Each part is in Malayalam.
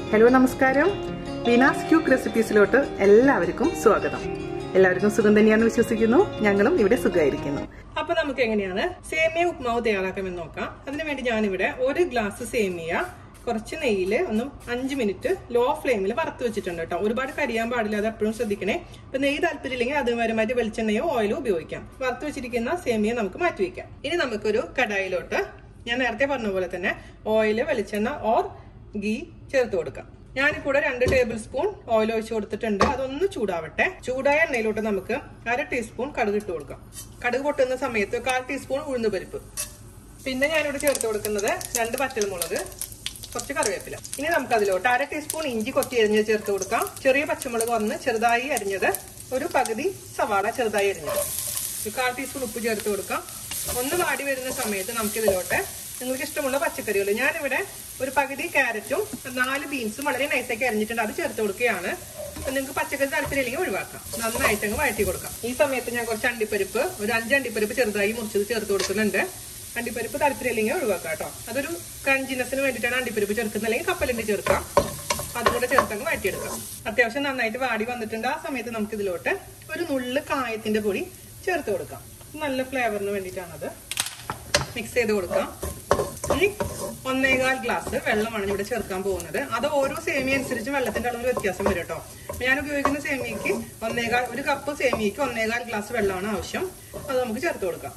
ഹലോ നമസ്കാരം വീനാസ് ക്യൂക്ക് റെസിപ്പീസിലോട്ട് എല്ലാവർക്കും സ്വാഗതം എല്ലാവർക്കും സുഖം തന്നെയാണെന്ന് വിശ്വസിക്കുന്നു ഞങ്ങളും ഇവിടെ സുഖമായിരിക്കുന്നു അപ്പൊ നമുക്ക് എങ്ങനെയാണ് സേമിയ ഉപ്മാവ് തയ്യാറാക്കാമെന്ന് നോക്കാം അതിനുവേണ്ടി ഞാനിവിടെ ഒരു ഗ്ലാസ് സേമിയ കുറച്ച് നെയ്യിൽ ഒന്ന് അഞ്ച് മിനിറ്റ് ലോ ഫ്ലെയിമിൽ വറുത്ത് വെച്ചിട്ടുണ്ട് കേട്ടോ ഒരുപാട് കരിയാൻ പാടില്ല അത് എപ്പോഴും ശ്രദ്ധിക്കണേ ഇപ്പൊ നെയ്യ് താല്പര്യമില്ലെങ്കിൽ അതുപരമായിട്ട് വെളിച്ചെണ്ണയോ ഓയിലോ ഉപയോഗിക്കാം വറുത്ത് വെച്ചിരിക്കുന്ന സേമിയ നമുക്ക് മാറ്റി വെക്കാം ഇനി നമുക്കൊരു കടായിലോട്ട് ഞാൻ നേരത്തെ പറഞ്ഞ പോലെ തന്നെ ഓയില് വെളിച്ചെണ്ണ ഓർ ഗീ ചേർത്ത് കൊടുക്കാം ഞാനിവിടെ രണ്ട് ടേബിൾ സ്പൂൺ ഓയിൽ ഒഴിച്ച് കൊടുത്തിട്ടുണ്ട് അതൊന്ന് ചൂടാവട്ടെ ചൂടായ എണ്ണയിലോട്ട് നമുക്ക് അര ടീസ്പൂൺ കടുക് ഇട്ട് കൊടുക്കാം കടുക് പൊട്ടുന്ന സമയത്ത് കാൽ ടീസ്പൂൺ ഉഴുന്ന് പരിപ്പ് പിന്നെ ഞാനിവിടെ ചേർത്ത് കൊടുക്കുന്നത് രണ്ട് പച്ചമുളക് കുറച്ച് കറിവേപ്പില ഇനി നമുക്ക് അതിലോട്ട് അര ടീസ്പൂൺ ഇഞ്ചി കൊത്തി അരിഞ്ഞ് ചേർത്ത് കൊടുക്കാം ചെറിയ പച്ചമുളക് ഒന്ന് ചെറുതായി അരിഞ്ഞത് ഒരു പകുതി സവാള ചെറുതായി അരിഞ്ഞത് ഒരു കാൽ ടീസ്പൂൺ ഉപ്പ് ചേർത്ത് കൊടുക്കാം ഒന്ന് വാടി വരുന്ന സമയത്ത് നമുക്ക് ഇതിലോട്ട് നിങ്ങൾക്ക് ഇഷ്ടമുള്ള പച്ചക്കറികൾ ഞാനിവിടെ ഒരു പകുതി ക്യാരറ്റും നാല് ബീൻസും വളരെ നൈസാക്കി അരിഞ്ഞിട്ടുണ്ട് അത് ചേർത്ത് കൊടുക്കുകയാണ് അപ്പൊ നിങ്ങൾക്ക് പച്ചക്കറി താല്പര്യമില്ലെങ്കിൽ ഒഴിവാക്കാം നന്നായിട്ട് അങ്ങ് വഴറ്റി കൊടുക്കാം ഈ സമയത്ത് ഞാൻ കുറച്ച് അണ്ടിപ്പരിപ്പ് ഒരു അഞ്ച് അണ്ടിപ്പരിപ്പ് ചെറുതായി മുറിച്ചത് ചേർത്ത് കൊടുക്കുന്നുണ്ട് അണ്ടിപ്പരിപ്പ് താല്പര്യമില്ലെങ്കിൽ ഒഴിവാക്കാം കേട്ടോ അതൊരു ക്രഞ്ചിനെസ്സിന് വേണ്ടിയിട്ടാണ് അണ്ടിപ്പരിപ്പ് ചേർക്കുന്നത് അല്ലെങ്കിൽ കപ്പലിന്റെ ചേർക്കാം അതുകൂടെ ചേർത്തങ്ങ് വഴറ്റിയെടുക്കാം അത്യാവശ്യം നന്നായിട്ട് വാടി വന്നിട്ടുണ്ട് ആ സമയത്ത് നമുക്ക് ഇതിലോട്ട് ഒരു നുള്ള് കായത്തിന്റെ പൊടി ചേർത്ത് കൊടുക്കാം നല്ല ഫ്ലേവറിന് വേണ്ടിയിട്ടാണത് മിക്സ് ചെയ്ത് കൊടുക്കാം ഇനി ഒന്നേകാൽ ഗ്ലാസ് വെള്ളമാണ് ഇവിടെ ചേർക്കാൻ പോകുന്നത് അത് ഓരോ സേമിയ അനുസരിച്ച് വെള്ളത്തിന്റെ അളവിൽ വ്യത്യാസം വരും കേട്ടോ ഞാൻ ഉപയോഗിക്കുന്ന സേമിയക്ക് ഒന്നേകാൽ ഒരു കപ്പ് സേമിയക്ക് ഒന്നേകാൽ ഗ്ലാസ് വെള്ളമാണ് ആവശ്യം അത് നമുക്ക് ചേർത്ത് കൊടുക്കാം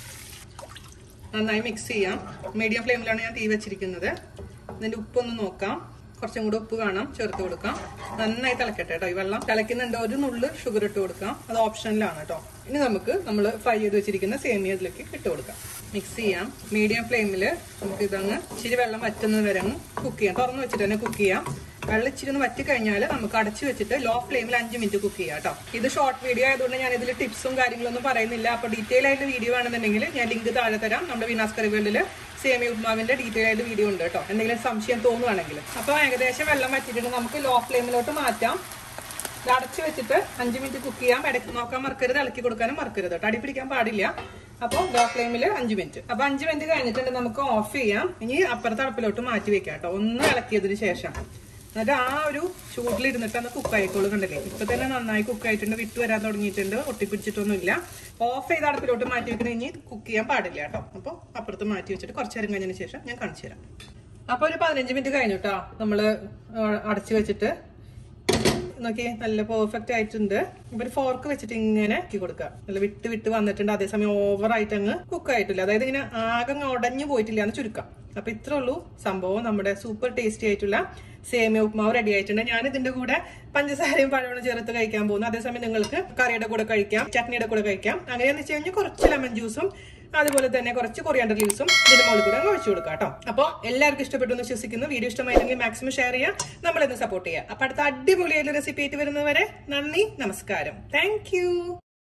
നന്നായി മിക്സ് ചെയ്യാം മീഡിയം ഫ്ലെയിമിലാണ് ഞാൻ തീ വെച്ചിരിക്കുന്നത് ഇതിന്റെ ഉപ്പൊന്ന് നോക്കാം കുറച്ചും കൂടെ ഉപ്പ് കാണാം ചേർത്ത് കൊടുക്കാം നന്നായി തിളക്കട്ടെ കേട്ടോ ഈ വെള്ളം തിളയ്ക്കുന്നുണ്ട് ഒരു നുള്ള് ഷുഗർ ഇട്ട് കൊടുക്കാം അത് ഓപ്ഷനിലാണ് കേട്ടോ ഇനി നമുക്ക് നമ്മൾ ഫ്രൈ ചെയ്ത് വെച്ചിരിക്കുന്ന സേമിയ ഇതിലേക്ക് ഇട്ട് കൊടുക്കാം മിക്സ് ചെയ്യാം മീഡിയം ഫ്ലെയിമിൽ നമുക്ക് ഇതങ്ങ് ഇച്ചിരി വെള്ളം വറ്റുന്നത് വരെ കുക്ക് ചെയ്യാം തുറന്ന് വെച്ചിട്ട് തന്നെ കുക്ക് ചെയ്യാം വെള്ളം ഇച്ചിരി ഒന്ന് വറ്റി കഴിഞ്ഞാൽ നമുക്ക് അടച്ചു വെച്ചിട്ട് ലോ ഫ്ലെയിമിൽ അഞ്ച് മിനിറ്റ് കുക്ക് ചെയ്യാം കേട്ടോ ഇത് ഷോർട്ട് വീഡിയോ ആയതുകൊണ്ട് ഞാൻ ഇതിൽ ടിപ്സും കാര്യങ്ങളൊന്നും പറയുന്നില്ല അപ്പൊ ഡീറ്റെയിൽ ആയിട്ട് വീഡിയോ ആണെന്നുണ്ടെങ്കിൽ ഞാൻ ലിങ്ക് താഴെ തരാം നമ്മുടെ വിനാസ് കറി വേൾഡിൽ സേമിയ ഉപ്മാവിന്റെ ഡീറ്റെയിൽ ആയിട്ട് വീഡിയോ ഉണ്ട് കേട്ടോ എന്തെങ്കിലും സംശയം തോന്നുവാണെങ്കിൽ അപ്പൊ ഏകദേശം വെള്ളം വറ്റിയിട്ട് നമുക്ക് ലോ ഫ്ലെയിമിലോട്ട് മാറ്റാം ഇത് അടച്ചു വെച്ചിട്ട് അഞ്ച് മിനിറ്റ് കുക്ക് ചെയ്യാം ഇടയ്ക്ക് നോക്കാൻ മറക്കരുത് ഇളക്കി കൊടുക്കാനും മറക്കരുത് കേട്ടോ അടി പിടിക്കാൻ പാടില്ല അപ്പോൾ ലോ ഫ്ലെയിമിൽ അഞ്ച് മിനിറ്റ് അപ്പൊ അഞ്ച് മിനിറ്റ് കഴിഞ്ഞിട്ടുണ്ട് നമുക്ക് ഓഫ് ചെയ്യാം ഇനി അപ്പുറത്തെ അടുപ്പിലോട്ട് മാറ്റി വെക്കാം കേട്ടോ ഒന്ന് ഇളക്കിയതിന് ശേഷം എന്നിട്ട് ആ ഒരു ചൂടിലിരുന്നിട്ട് അന്ന് കുക്ക് ആയിക്കോളൂ കണ്ടില്ലേ ഇപ്പൊ തന്നെ നന്നായി കുക്ക് ആയിട്ടുണ്ട് വിട്ട് വരാൻ തുടങ്ങിയിട്ടുണ്ട് ഒട്ടിപ്പിടിച്ചിട്ടൊന്നുമില്ല ഓഫ് ചെയ്ത അടുപ്പിലോട്ട് മാറ്റി വെക്കണ ഇനി കുക്ക് ചെയ്യാൻ പാടില്ല കേട്ടോ അപ്പോൾ അപ്പുറത്ത് മാറ്റി വെച്ചിട്ട് കുറച്ച് നേരം കഴിഞ്ഞതിന് ശേഷം ഞാൻ കാണിച്ചു തരാം അപ്പൊ ഒരു പതിനഞ്ച് മിനിറ്റ് കഴിഞ്ഞു കേട്ടോ നമ്മള് അടച്ചു വെച്ചിട്ട് നോക്കി നല്ല പെർഫെക്റ്റ് ആയിട്ടുണ്ട് ഇപ്പൊ ഒരു ഫോർക്ക് വെച്ചിട്ട് ഇങ്ങനെ ആക്കി കൊടുക്കുക നല്ല വിട്ട് വിട്ട് വന്നിട്ടുണ്ട് അതേസമയം ഓവർ ആയിട്ട് അങ്ങ് കുക്ക് ആയിട്ടില്ല അതായത് ഇങ്ങനെ ആകെ അങ്ങ് ഉടഞ്ഞു പോയിട്ടില്ല എന്ന് ചുരുക്കാം അപ്പൊ ഇത്രേ ഉള്ളൂ സംഭവം നമ്മുടെ സൂപ്പർ ടേസ്റ്റി ആയിട്ടുള്ള സേമിയ ഉപ്മാവ് റെഡി ആയിട്ടുണ്ട് ഞാൻ ഇതിന്റെ കൂടെ പഞ്ചസാരയും പഴവും ചേർത്ത് കഴിക്കാൻ പോകുന്നു അതേസമയം നിങ്ങൾക്ക് കറിയുടെ കൂടെ കഴിക്കാം ചട്നിയുടെ കൂടെ കഴിക്കാം അങ്ങനെയാന്ന് വെച്ച് കഴിഞ്ഞാൽ കുറച്ച് ലെമൺ ജ്യൂസും അതുപോലെ തന്നെ കുറച്ച് കൊറിയാണ്ടർ ലീവ്സും ഇതിന്റെ മുകളിൽ കൂടെ ഒഴിച്ചു കൊടുക്കാം കേട്ടോ അപ്പോൾ എല്ലാവർക്കും ഇഷ്ടപ്പെട്ടു എന്ന് വിശ്വസിക്കുന്നു വീഡിയോ ഇഷ്ടമായില്ലെങ്കിൽ മാക്സിമം ഷെയർ ചെയ്യാം നമ്മളെന്ന് സപ്പോർട്ട് ചെയ്യാം അപ്പൊ അടുത്ത അടിപൊളിയായിട്ടുള്ള റെസിപ്പി ആയിട്ട് വരുന്നവരെ നന്ദി നമസ്കാരം താങ്ക്